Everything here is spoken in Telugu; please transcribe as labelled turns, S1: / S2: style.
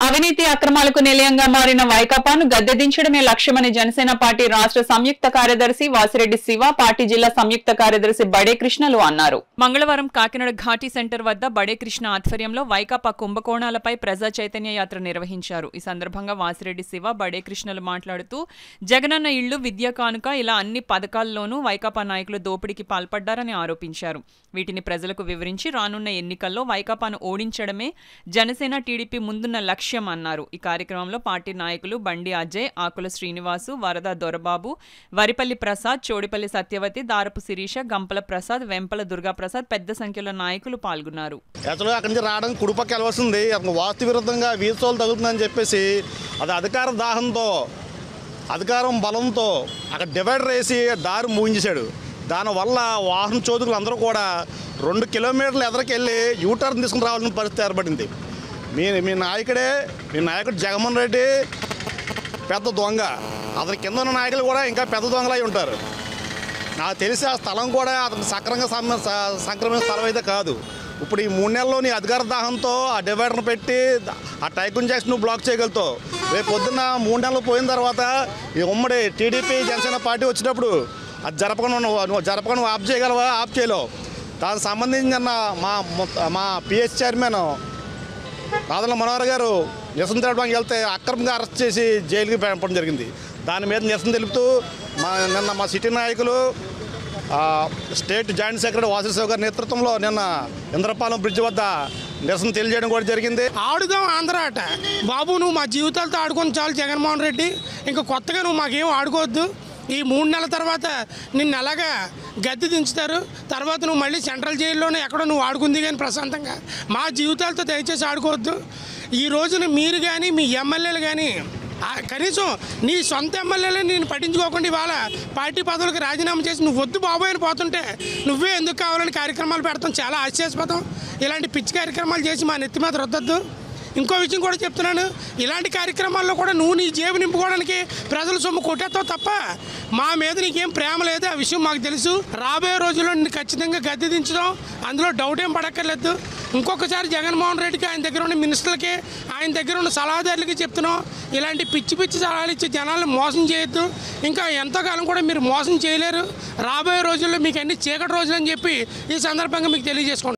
S1: అవినీతి అక్రమాలకు నిలయంగా మారిన వైకాపాను గద్దెదించడమే లక్ష్యమని జనసేన పార్టీ రాష్ట్ర సంయుక్త కార్యదర్శి వాసిరెడ్డి శివ పార్టీ జిల్లా సంయుక్త కార్యదర్శి బడే కృష్ణలు అన్నారు మంగళవారం కాకినాడ ఘాటీ సెంటర్ వద్ద బడే కృష్ణ ఆధ్వర్యంలో వైకాపా కుంభకోణాలపై ప్రజా చైతన్య యాత్ర నిర్వహించారు ఈ సందర్భంగా వాసిరెడ్డి శివ బడే కృష్ణలు మాట్లాడుతూ జగనన్న ఇళ్లు విద్యా కానుక ఇలా అన్ని పథకాల్లోనూ వైకాపా నాయకులు దోపిడీకి పాల్పడ్డారని ఆరోపించారు వీటిని ప్రజలకు వివరించి రానున్న ఎన్నికల్లో వైకాపాను ఓడించడమే జనసేన టీడీపీ ముందున్న లక్ష్యం అన్నారు ఈ కార్యక్రమంలో పార్టీ నాయకులు బండి అజయ్ ఆకుల శ్రీనివాసు వరద దొరబాబు వరిపల్లి ప్రసాద్ చోడిపల్లి సత్యవతి దారపు శిరీష గంపల ప్రసాద్ వెంపల దుర్గాప్రసాద్ పెద్ద సంఖ్యలో నాయకులు పాల్గొన్నారు
S2: యాక్చువల్గా అక్కడి నుంచి రావడం కుడిపక్క వెళ్ళవలసింది అక్కడ వాస్తు విరుద్ధంగా వీసోలు తగ్గుతుందని చెప్పేసి అది అధికార దాహంతో అధికారం బలంతో అక్కడ డివైడర్ వేసి దారి మూయించేశాడు దానివల్ల వాహన చోదకులు అందరూ కూడా రెండు కిలోమీటర్లు ఎదరికి వెళ్ళి యూటర్న్ తీసుకుని రావాల్సిన పరిస్థితి ఏర్పడింది మీ మీ నాయకుడే మీ నాయకుడు జగన్మోహన్ రెడ్డి పెద్ద దొంగ అతని కింద ఉన్న నాయకులు కూడా ఇంకా పెద్ద దొంగలై ఉంటారు నాకు తెలిసి ఆ స్థలం కూడా అతను సక్రంగా సమ- స- సంక్రమించిన స్థలం అయితే కాదు ఇప్పుడు ఈ మూడు నెలల్లోని అధికార దాహంతో ఆ డివైడర్ని పెట్టి ఆ టైకున్ జాక్స్ బ్లాక్ చేయగలుగుతావు రేపు పొద్దున్న మూడు నెలలు పోయిన తర్వాత ఈ ఉమ్మడి టీడీపీ జనసేన పార్టీ వచ్చినప్పుడు అది జరపకుండా నువ్వు నువ్వు జరపకుండా నువ్వు ఆఫ్ చేయగలవా ఆఫ్ చేయలేవు దానికి సంబంధించిన మా మొత్త- మా పిఎస్ చైర్మన్ రాజల మనోహర్ గారు నిరసన తెలపడానికి వెళ్తే అక్రమంగా అరెస్ట్ చేసి జైలుకి పంపడం జరిగింది దాని మీద నిరసన తెలుపుతూ మా నిన్న మా సిటీ నాయకులు ఆ, స్టేట్ జాయింట్ సెక్రటరీ వాసిశివ గారి నేతృత్వంలో నిన్న ఇంద్రపాలెం బ్రిడ్జ్ వద్ద నిరసన తెలియజేయడం కూడా జరిగింది
S3: ఆడుదాం ఆంధ్ర ఆట బాబు నువ్వు మా జీవితాలతో ఆడుకొని చాలు జగన్మోహన్ రెడ్డి ఇంకా కొత్తగా నువ్వు మాకేం ఆడుకోవద్దు ఈ మూడు నెలల తర్వాత నిన్ను ఎలాగా గద్దె దించుతారు తర్వాత నువ్వు మళ్ళీ సెంట్రల్ జైల్లోనే ఎక్కడో నువ్వు ఆడుకుంది కానీ ప్రశాంతంగా మా జీవితాలతో దయచేసి ఆడుకోవద్దు ఈ రోజున మీరు కానీ మీ ఎమ్మెల్యేలు కానీ ఆ, కనీసం నీ సొంత ఎమ్మెల్యేలే నేను పట్టించుకోకుండా ఇవాళ పార్టీ పదవులకు రాజీనామా చేసి నువ్వు వద్దు బాబోయ్ అని పోతుంటే నువ్వే ఎందుకు కావాలని కార్యక్రమాలు పెడతాం చాలా ఆశ్చర్యపోతాం ఇలాంటి పిచ్చి కార్యక్రమాలు చేసి మా నెత్తి మీద రుద్దద్దు ఇంకో విషయం కూడా చెప్తున్నాను ఇలాంటి కార్యక్రమాల్లో కూడా నువ్వు నీ జేబు నింపుకోవడానికి ప్రజల సొమ్ము కొట్టేస్తావు తప్ప మా మీద నీకేం ప్రేమ లేదు ఆ విషయం మాకు తెలుసు రాబోయే రోజుల్లో నిన్ను ఖచ్చితంగా గద్దె దించడం అందులో డౌట్ ఏం పడక్కర్లేదు ఇంకొకసారి జగన్మోహన్ రెడ్డికి ఆయన దగ్గర ఉన్న మినిస్టర్లకి ఆయన దగ్గర ఉన్న సలహాదారులకి చెప్తున్నాం ఇలాంటి పిచ్చి పిచ్చి సలహాలు ఇచ్చి జనాలను మోసం చేయొద్దు ఇంకా ఎంతకాలం కూడా మీరు మోసం చేయలేరు రాబోయే రోజుల్లో మీకు అన్ని చీకటి రోజులు అని చెప్పి ఈ సందర్భంగా మీకు తెలియజేసుకుంటాం